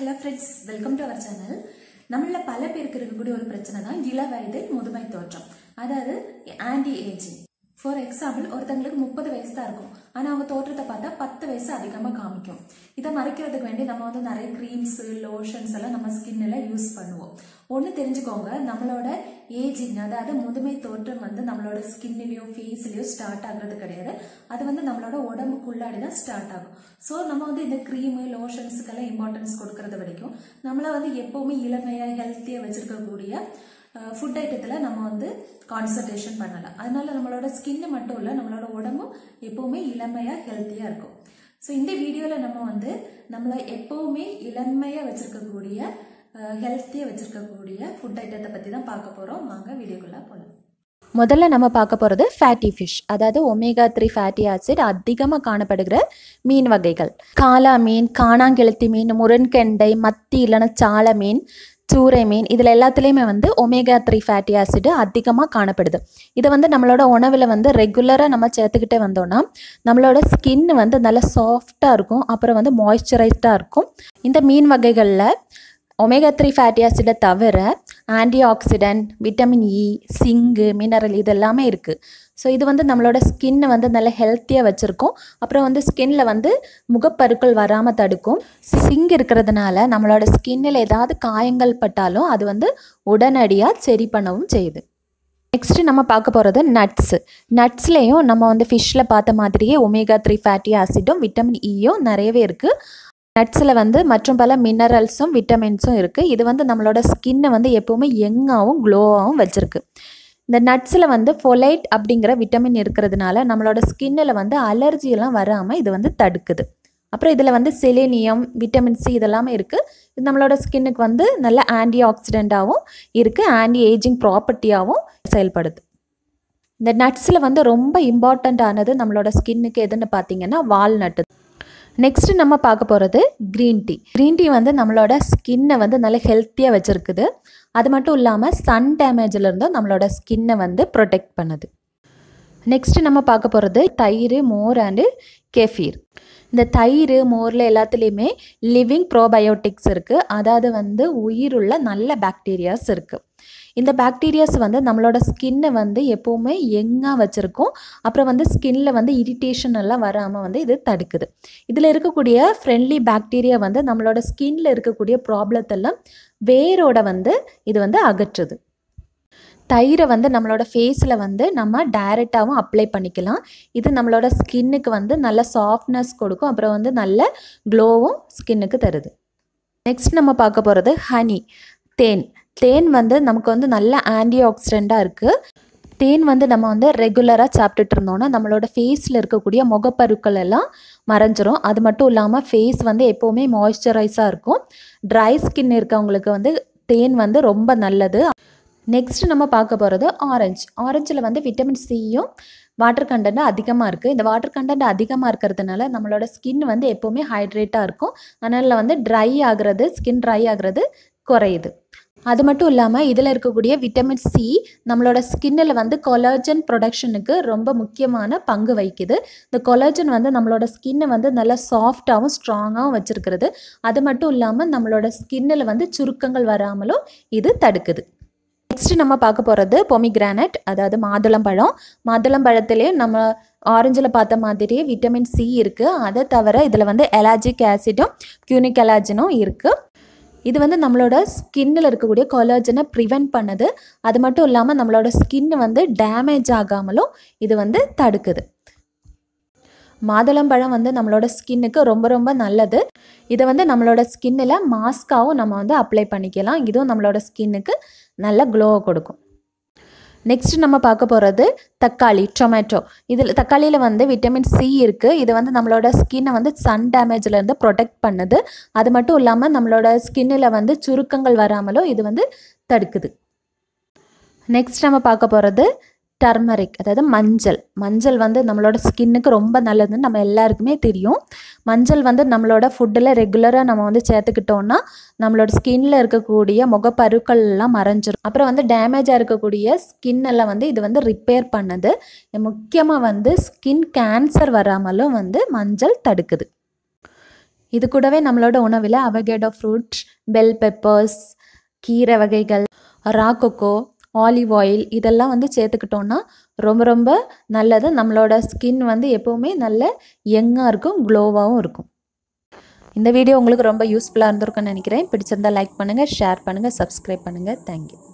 hello friends welcome to our channel நம்மள பல பேருக்கு இருக்கக்கூடிய ஒரு பிரச்சனை தான் இள வயதில் முதுமை தோற்றம் அதாவது ஆன்டி ஏஜிங் ஃபார் எக்ஸாம்பிள் ஒருத்தங்களுக்கு முப்பது வயசு தான் இருக்கும் ஆனால் அவங்க தோற்றத்தை பார்த்தா பத்து வயசு அதிகமாக காமிக்கும் இதை மறைக்கிறதுக்கு வேண்டி நம்ம வந்து நிறைய க்ரீம்ஸ் லோஷன்ஸ் எல்லாம் நம்ம ஸ்கின்னில் யூஸ் பண்ணுவோம் ஒன்று தெரிஞ்சுக்கோங்க நம்மளோட ஏஜிங் அதாவது முதுமை தோற்றம் வந்து நம்மளோட ஸ்கின்னிலையோ ஃபேஸ்லையோ ஸ்டார்ட் ஆகுறது கிடையாது அது வந்து நம்மளோட உடம்புக்குள்ளாடி தான் ஸ்டார்ட் ஆகும் ஸோ நம்ம வந்து இந்த க்ரீமு லோஷன்ஸுக்கெல்லாம் இம்பார்ட்டன்ஸ் கொடுக்கறது வரைக்கும் நம்மளை வந்து எப்போவுமே இளமையாக ஹெல்த்தியாக வச்சிருக்கக்கூடிய ஃபுட் ஐட்டத்தில் நம்ம வந்து கான்சன்ட்ரேஷன் பண்ணலாம் அதனால நம்மளோட ஸ்கின்னு மட்டும் இல்லை நம்மளோட உடம்பும் எப்போவுமே இளமையாக ஹெல்த்தியாக இருக்கும் ஸோ இந்த வீடியோவில் நம்ம வந்து நம்மளை எப்போவுமே இளமையாக வச்சிருக்கக்கூடிய ஹெல்த்தியாக வச்சிருக்கக்கூடிய ஃபுட் ஐட்டத்தை பற்றி தான் பார்க்க போகிறோம் வாங்க வீடியோக்குள்ளே போகலாம் முதல்ல நம்ம பார்க்க போகிறது ஃபேட்டி ஃபிஷ் அதாவது ஒமேகா த்ரீ ஃபேட்டி ஆசிட் அதிகமாக காணப்படுகிற மீன் வகைகள் காளா மீன் காணாங்கெளுத்தி மீன் முரண்கெண்டை மத்தி இல்லைன்னா சால மீன் சூறை மீன் இதில் எல்லாத்துலேயுமே வந்து ஒமேகா த்ரீ ஃபேட்டி ஆசிட் அதிகமாக காணப்படுது இதை வந்து நம்மளோட உணவில் வந்து ரெகுலராக நம்ம சேர்த்துக்கிட்டே வந்தோம்னா நம்மளோட ஸ்கின் வந்து நல்லா சாஃப்டாக இருக்கும் அப்புறம் வந்து மாய்ஸ்சரைஸ்டாக இருக்கும் இந்த மீன் வகைகளில் ஒமேகா த்ரீ ஃபேட்டி ஆசிடை தவிர antioxidant vitamin E zinc mineral இது எல்லாமே இருக்குது ஸோ இது வந்து நம்மளோட ஸ்கின்னை வந்து நல்ல ஹெல்த்தியாக வச்சுருக்கும் அப்புறம் வந்து ஸ்கின்னில் வந்து முகப்பருக்கள் வராமல் தடுக்கும் சிங் இருக்கிறதுனால நம்மளோட ஸ்கின்னில் ஏதாவது காயங்கள் பட்டாலும் அது வந்து உடனடியாக சரி பண்ணவும் செய்யுது நெக்ஸ்ட்டு நம்ம பார்க்க போகிறது நட்ஸு நட்ஸ்லேயும் நம்ம வந்து ஃபிஷ்ஷில் பார்த்த மாதிரியே ஒமேகா த்ரீ ஃபேட்டி ஆசிடும் விட்டமின் இயும் நிறையவே இருக்குது நட்ஸில் வந்து மற்றும் பல மினரல்ஸும் விட்டமின்ஸும் இருக்குது இது வந்து நம்மளோட ஸ்கின்னை வந்து எப்போவுமே யங்காகவும் க்ளோவாகவும் வச்சுருக்கு இந்த நட்ஸில் வந்து ஃபொலைட் அப்படிங்கிற விட்டமின் இருக்கிறதுனால நம்மளோட ஸ்கின்னில் வந்து அலர்ஜியெல்லாம் வராமல் இது வந்து தடுக்குது அப்புறம் இதில் வந்து செலேனியம் விட்டமின் சி இதெல்லாமே இருக்குது இது நம்மளோட ஸ்கின்னுக்கு வந்து நல்ல ஆன்டி ஆக்சிடெண்ட்டாகவும் இருக்குது ஆன்டி ஏஜிங் ப்ராப்பர்ட்டியாகவும் செயல்படுது இந்த நட்ஸில் வந்து ரொம்ப இம்பார்ட்டண்ட் ஆனது நம்மளோட ஸ்கின்னுக்கு எதுன்னு பார்த்தீங்கன்னா வால்நட்டு நெக்ஸ்ட்டு நம்ம பார்க்க போகிறது க்ரீன் டீ க்ரீன் டீ வந்து நம்மளோட ஸ்கின்னை வந்து நல்ல ஹெல்த்தியாக வச்சுருக்குது அது மட்டும் இல்லாமல் சன் டேமேஜில் நம்மளோட ஸ்கின்னை வந்து ப்ரொடெக்ட் பண்ணுது நெக்ஸ்ட்டு நம்ம பார்க்க போகிறது தயிர் மோர் அண்டு கெஃபீர் இந்த தயிர் மோரில் எல்லாத்துலேயுமே லிவிங் ப்ரோபயோட்டிக்ஸ் இருக்குது அதாவது வந்து உயிருள்ள நல்ல பாக்டீரியாஸ் இருக்குது இந்த பாக்டீரியாஸ் வந்து நம்மளோட ஸ்கின்னை வந்து எப்போவுமே யங்காக வச்சுருக்கும் அப்புறம் வந்து ஸ்கின்ல வந்து இரிட்டேஷன் எல்லாம் வராமல் வந்து இது தடுக்குது இதில் இருக்கக்கூடிய ஃப்ரெண்ட்லி பாக்டீரியா வந்து நம்மளோட ஸ்கின்ல இருக்கக்கூடிய ப்ராப்ளத்தெல்லாம் வேரோட வந்து இது வந்து அகற்றுது தயிரை வந்து நம்மளோட ஃபேஸில் வந்து நம்ம டைரெக்டாகவும் அப்ளை பண்ணிக்கலாம் இது நம்மளோட ஸ்கின்னுக்கு வந்து நல்ல சாஃப்ட்னஸ் கொடுக்கும் அப்புறம் வந்து நல்ல க்ளோவும் ஸ்கின்னுக்கு தருது நெக்ஸ்ட் நம்ம பார்க்க போகிறது ஹனி தேன் தேன் வந்து நமக்கு வந்து நல்ல ஆன்டி ஆக்சிடெண்ட்டாக இருக்குது தேன் வந்து நம்ம வந்து ரெகுலராக சாப்பிட்டுட்டு இருந்தோம்னா நம்மளோட ஃபேஸில் இருக்கக்கூடிய முகப்பருக்கள் எல்லாம் மறைஞ்சிரும் அது மட்டும் இல்லாமல் ஃபேஸ் வந்து எப்போவுமே மாய்ஸ்சரைஸாக இருக்கும் ட்ரை ஸ்கின் இருக்கவங்களுக்கு வந்து தேன் வந்து ரொம்ப நல்லது நெக்ஸ்ட் நம்ம பார்க்க போகிறது ஆரஞ்சு ஆரஞ்சில் வந்து விட்டமின் சியும் வாட்டர் கண்டென்ட் அதிகமாக இருக்குது இந்த வாட்டர் கண்டென்ட் அதிகமாக இருக்கிறதுனால நம்மளோட ஸ்கின் வந்து எப்போவுமே ஹைட்ரேட்டாக இருக்கும் அதனால் வந்து ட்ரை ஆகிறது ஸ்கின் ட்ரை ஆகிறது குறையுது அது மட்டும் இல்லாமல் இதில் இருக்கக்கூடிய விட்டமின் சி நம்மளோட ஸ்கின்னில் வந்து கொலாஜன் ப்ரொடக்ஷனுக்கு ரொம்ப முக்கியமான பங்கு வகிக்குது இந்த கொலாஜன் வந்து நம்மளோட ஸ்கின்னை வந்து நல்லா சாஃப்டாகவும் ஸ்ட்ராங்காகவும் வச்சுருக்கிறது அது மட்டும் இல்லாமல் நம்மளோட ஸ்கின்னில் வந்து சுருக்கங்கள் வராமலும் இது தடுக்குது நெக்ஸ்ட் நம்ம பார்க்க போகிறது பொமிகிரானட் அதாவது மாதுளம்பழம் மாதுளம்பழத்துலேயும் நம்ம ஆரஞ்சில் பார்த்த மாதிரியே விட்டமின் சி இருக்குது அதை தவிர இதில் வந்து எலாஜிக் ஆசிடும் கியூனிக் எலாஜினும் இருக்குது இது வந்து நம்மளோட ஸ்கின்னில் இருக்கக்கூடிய கொலாஜனை ப்ரிவெண்ட் பண்ணுது அது மட்டும் இல்லாமல் நம்மளோட ஸ்கின் வந்து டேமேஜ் ஆகாமலும் இது வந்து தடுக்குது மாதுளம்பழம் வந்து நம்மளோட ஸ்கின்னுக்கு ரொம்ப ரொம்ப நல்லது இதை வந்து நம்மளோட ஸ்கின்னில் மாஸ்காவும் நம்ம வந்து அப்ளை பண்ணிக்கலாம் இதுவும் நம்மளோட ஸ்கின்னுக்கு நல்ல க்ளோவை கொடுக்கும் நெக்ஸ்ட் நம்ம பார்க்க போகிறது தக்காளி டொமேட்டோ இதில் தக்காளியில் வந்து விட்டமின் சி இருக்குது இது வந்து நம்மளோட ஸ்கின்னை வந்து சன் டேமேஜ்லேருந்து ப்ரொடெக்ட் பண்ணுது அது மட்டும் இல்லாமல் நம்மளோட ஸ்கின்னில் வந்து சுருக்கங்கள் வராமலும் இது வந்து தடுக்குது நெக்ஸ்ட் நம்ம பார்க்க போகிறது டர்மரிக் அதாவது மஞ்சள் மஞ்சள் வந்து நம்மளோட ஸ்கின்னுக்கு ரொம்ப நல்லதுன்னு நம்ம எல்லாருக்குமே தெரியும் மஞ்சள் வந்து நம்மளோட ஃபுட்டில் ரெகுலராக நம்ம வந்து சேர்த்துக்கிட்டோம்னா நம்மளோட ஸ்கின்ல இருக்கக்கூடிய முகப்பருக்கள் எல்லாம் மறைஞ்சிரும் அப்புறம் வந்து டேமேஜாக இருக்கக்கூடிய ஸ்கின் எல்லாம் வந்து இது வந்து ரிப்பேர் பண்ணுது முக்கியமாக வந்து ஸ்கின் கேன்சர் வராமலும் வந்து மஞ்சள் தடுக்குது இது கூடவே நம்மளோட உணவில் அவகேடோ ஃப்ரூட் பெல் பெப்பர்ஸ் கீரை வகைகள் ராக்கொக்கோ ஆலிவ் ஆயில் இதெல்லாம் வந்து சேர்த்துக்கிட்டோன்னா ரொம்ப ரொம்ப நல்லது நம்மளோட ஸ்கின் வந்து எப்போவுமே நல்ல யங்காக இருக்கும் க்ளோவாகவும் இருக்கும் இந்த வீடியோ உங்களுக்கு ரொம்ப யூஸ்ஃபுல்லாக இருந்திருக்கும்னு நினைக்கிறேன் பிடிச்சிருந்தா லைக் பண்ணுங்கள் ஷேர் பண்ணுங்கள் சப்ஸ்கிரைப் பண்ணுங்கள் தேங்க்யூ